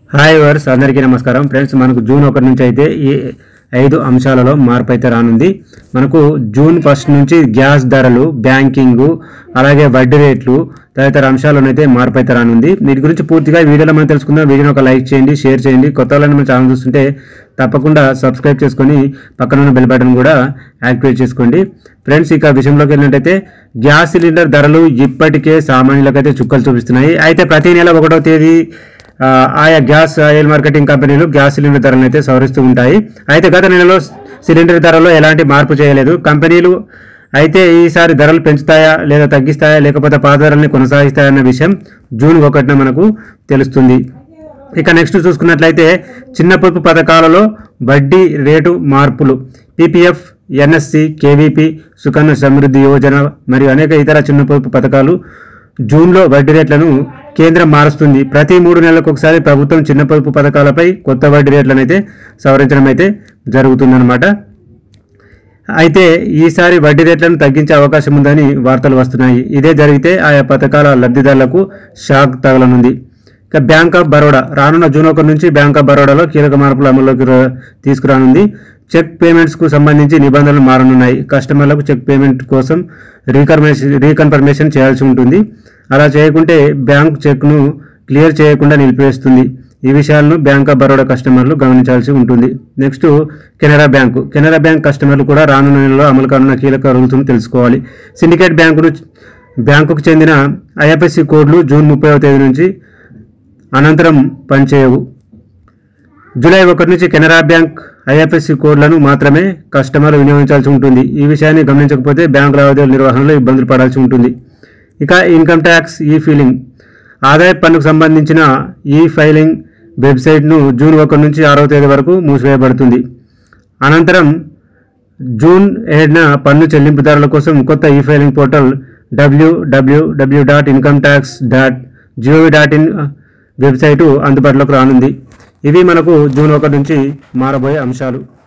hi verse అందరికీ నమస్కారం friends మనకు జూన్ ఒకటి నుంచి అయితే ఈ ఐదు అంశాలలో మార్పు అయితే రానుంది మనకు జూన్ ఫస్ట్ నుంచి గ్యాస్ ధరలు బ్యాంకింగ్ అలాగే వడ్డీ రేట్లు తదితర అంశాలనైతే మార్పు అయితే రానుంది వీటి గురించి పూర్తిగా ఈ వీడియోలో మనం తెలుసుకుందాం వీడియోని ఒక లైక్ చేయండి షేర్ చేయండి కొత్త వాళ్ళని మన ఛానల్ చూస్తుంటే తప్పకుండా సబ్స్క్రైబ్ చేసుకొని పక్కన ఉన్న బెల్ బటన్ కూడా యాక్టివేట్ చేసుకోండి ఫ్రెండ్స్ ఇక విషయంలోకి వెళ్ళినట్టయితే గ్యాస్ సిలిండర్ ధరలు ఇప్పటికే సామాన్యులకైతే చుక్కలు చూపిస్తున్నాయి అయితే ప్రతి నెల ఒకటో తేదీ ఆ, ఆయా గ్యాస్ ఆయిల్ మార్కెటింగ్ కంపెనీలు గ్యాస్ సిలిండర్ ధరలను అయితే సవరిస్తూ ఉంటాయి అయితే గత నెలలో సిలిండర్ ధరలో ఎలాంటి మార్పు చేయలేదు కంపెనీలు అయితే ఈసారి ధరలు పెంచుతాయా లేదా తగ్గిస్తాయా లేకపోతే పాత ధరల్ని కొనసాగిస్తాయా అన్న విషయం జూన్ ఒకటిన మనకు తెలుస్తుంది ఇక నెక్స్ట్ చూసుకున్నట్లయితే చిన్న పొదుపు పథకాలలో వడ్డీ రేటు మార్పులు PPF NSC KVP Sukanya Samriddhi Yojana మరియు అనేక ఇతర చిన్న పొదుపు పథకాలు జూన్లో వడ్డీ రేట్లను కేంద్రం మారుస్తుంది ప్రతి మూడు నెలలకు ఒకసారి ప్రభుత్వం చిన్న పొదుపు పథకాలపై కొత్త వడ్డీ రేట్లను అయితే సవరించడం అయితే జరుగుతుందన్నమాట అయితే ఈసారి వడ్డీ రేట్లను తగ్గించే అవకాశం ఉందని వార్తలు వస్తున్నాయి ఇదే జరిగితే ఆయా పథకాల లబ్ధిదారులకు షాక్ తగలనుంది ఇక బ్యాంక్ ఆఫ్ బరోడా రానున్న జూన్ ఒకటి నుంచి బ్యాంక్ ఆఫ్ బరోడాలో కీలక మార్పులు అమల్లోకి రా- తీసుకురానుంది చెక్ పేమెంట్స్కు సంబంధించి నిబంధనలు మారనున్నాయి కస్టమర్లకు చెక్ పేమెంట్ కోసం రీకన్ఫర్మేషన్ రీకన్ఫర్మేషన్ చేయాల్సి ఉంటుంది అలా చేయకుంటే బ్యాంక్ చెక్ను క్లియర్ చేయకుండా నిలిపివేస్తుంది ఈ విషయాలను బ్యాంక్ ఆఫ్ బరోడా కస్టమర్లు గమనించాల్సి ఉంటుంది next Canara bank Canara bank కస్టమర్లు కూడా రానున్న నెలలో అమలు కానున్న కీలక రూల్స్ను తెలుసుకోవాలి సిండికేట్ బ్యాంకును బ్యాంకుకు చెందిన ఐఎఫ్ఎస్సి కోడ్లు జూన్ ముప్పైవ తేదీ నుంచి అనంతరం పనిచేయవు జూలై ఒకటి నుంచి కెనరా బ్యాంక్ ఐఎఫ్ఎస్సి కోడ్లను మాత్రమే కస్టమర్ వినియోగించాల్సి ఉంటుంది ఈ విషయాన్ని గమనించకపోతే బ్యాంక్ లావాదేవీల నిర్వహణలో ఇబ్బందులు పడాల్సి ఉంటుంది ఇక ఇన్కమ్ ట్యాక్స్ ఈ ఫీలింగ్ ఆదాయ పన్నుకు సంబంధించిన ఈ ఫైలింగ్ వెబ్సైట్ను జూన్ ఒకటి నుంచి ఆరవ తేదీ వరకు మూసివేయబడుతుంది అనంతరం జూన్ ఏడున పన్ను చెల్లింపుదారుల కోసం కొత్త ఈ ఫైలింగ్ పోర్టల్ డబ్ల్యూడబ్ల్యూడబ్ల్యూ dot income tax dot gov dot in website అందుబాటులోకి రానుంది ఇవి మనకు జూన్ ఒకటి నుంచి మారబోయే అంశాలు